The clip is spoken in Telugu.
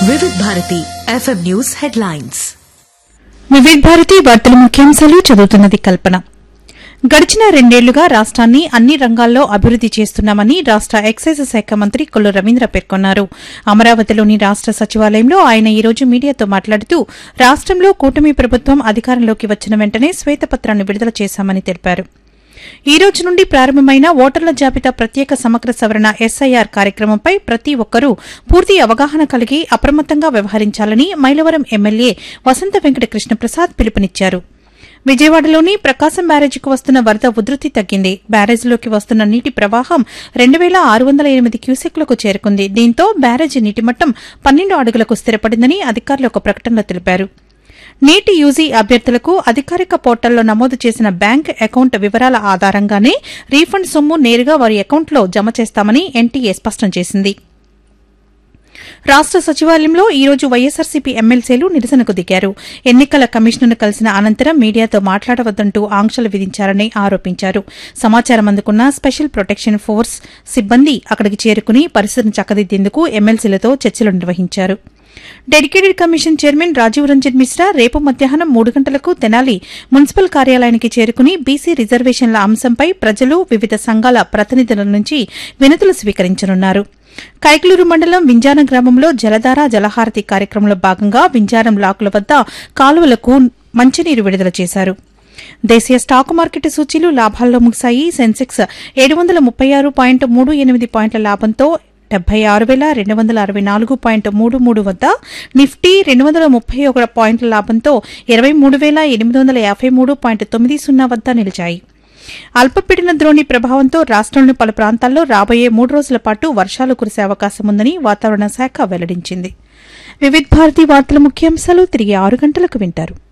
వివిధ భారతి ఎఫ్ఎం న్యూస్ హెడ్లైన్స్ వివిధ భారతి వార్తల ముఖ్యాంశాలు చదువుతున్నది కల్పన గడిచిన రెండేళ్లుగా రాష్ట్రాన్ని అన్ని రంగాల్లో అభివృద్ది చేస్తున్నామని రాష్ట ఎక్సైజ్ శాఖ మంత్రి కొల్లు రవీంద్ర పేర్కొన్నారు అమరావతిలోని రాష్ట సచివాలయంలో ఆయన ఈ రోజు మీడియాతో మాట్లాడుతూ రాష్టంలో కూటమి ప్రభుత్వం అధికారంలోకి వచ్చిన వెంటనే శ్వేతపత్రాన్ని విడుదల చేశామని తెలిపారు ఈ రోజు నుండి ప్రారంభమైన ఓటర్ల జాబితా ప్రత్యేక సమగ్ర సవరణ ఎస్ఐఆర్ కార్యక్రమంపై ప్రతి ఒక్కరూ పూర్తి అవగాహన కలిగి అప్రమత్తంగా వ్యవహరించాలని మైలవరం ఎమ్మెల్యే వసంత వెంకట కృష్ణప్రసాద్ పిలుపునిచ్చారు విజయవాడలోని ప్రకాశం బ్యారేజీకి వస్తున్న వరద ఉధృతి తగ్గింది బ్యారేజీలోకి వస్తున్న నీటి ప్రవాహం రెండు వేల ఆరు వందల ఎనిమిది క్యూసెక్లకు చేరుకుంది దీంతో బ్యారేజీ నీటిమట్టం పన్నెండు అడుగులకు స్థిరపడిందని అధికారులు ఒక ప్రకటనలో తెలిపారు నీటి యూజీ అభ్యర్థులకు అధికారిక పోర్టల్లో నమోదు చేసిన బ్యాంక్ అకౌంట్ వివరాల ఆధారంగానే రీఫండ్ సొమ్ము నేరుగా వారి అకౌంట్లో జమ చేస్తామని ఎన్టీఏ స్పష్టం చేసింది రాష్ట సచివాలయంలో ఈ రోజు వైఎస్సార్సీపీ ఎమ్మెల్సీలు నిరసనకు దిగారు ఎన్నికల కమిషన్ను కలిసిన అనంతరం మీడియాతో మాట్లాడవద్దంటూ ఆంక్షలు విధించారని ఆరోపించారు సమాచారం అందుకున్న స్పెషల్ ప్రొటెక్షన్ ఫోర్స్ సిబ్బంది అక్కడికి చేరుకుని పరిస్థితిని చక్కదిద్దేందుకు ఎమ్మెల్సీలతో చర్చలు నిర్వహించారు dedicated commission chairman Rajiv Ranjan Mishra రేపు మధ్యాహ్నం మూడు గంటలకు తెనాలి మున్సిపల్ కార్యాలయానికి చేరుకుని బీసీ రిజర్వేషన్ల అంశంపై ప్రజలు వివిధ సంఘాల ప్రతినిధుల నుంచి వినతులు స్వీకరించనున్నారు కైకలూరు మండలం వింజానం గ్రామంలో జలధార జలహారతి కార్యక్రమంలో భాగంగా వింజారం లాకుల వద్ద కాలువలకు మంచినీరు విడుదల చేశారు దేశీయ స్టాక్ మార్కెట్ సూచీలు లాభాల్లో ముగిశాయి సెన్సెక్స్ ఏడు వందల ముప్పై ఆరు పాయింట్ మూడు ఎనిమిది పాయింట్ల లాభంతో డెబ్బై ఆరు వేల రెండు వందల అరవై నాలుగు పాయింట్ మూడు మూడు వద్ద నిఫ్టీ రెండు వందల ముప్పై ఒక పాయింట్ల లాభంతో ఇరవై మూడు వేల ఎనిమిది వందల యాభై మూడు పాయింట్ తొమ్మిది సున్నా వద్ద నిలిచాయి అల్పపీడన ద్రోణి ప్రభావంతో రాష్టంలోని పలు ప్రాంతాల్లో రాబోయే మూడు రోజుల పాటు వర్షాలు కురిసే అవకాశం ఉందని వాతావరణ శాఖ వెల్లడించింది వివిధ భారతి వార్తల ముఖ్యాంశాలు తిరిగి ఆరు గంటలకు వింటారు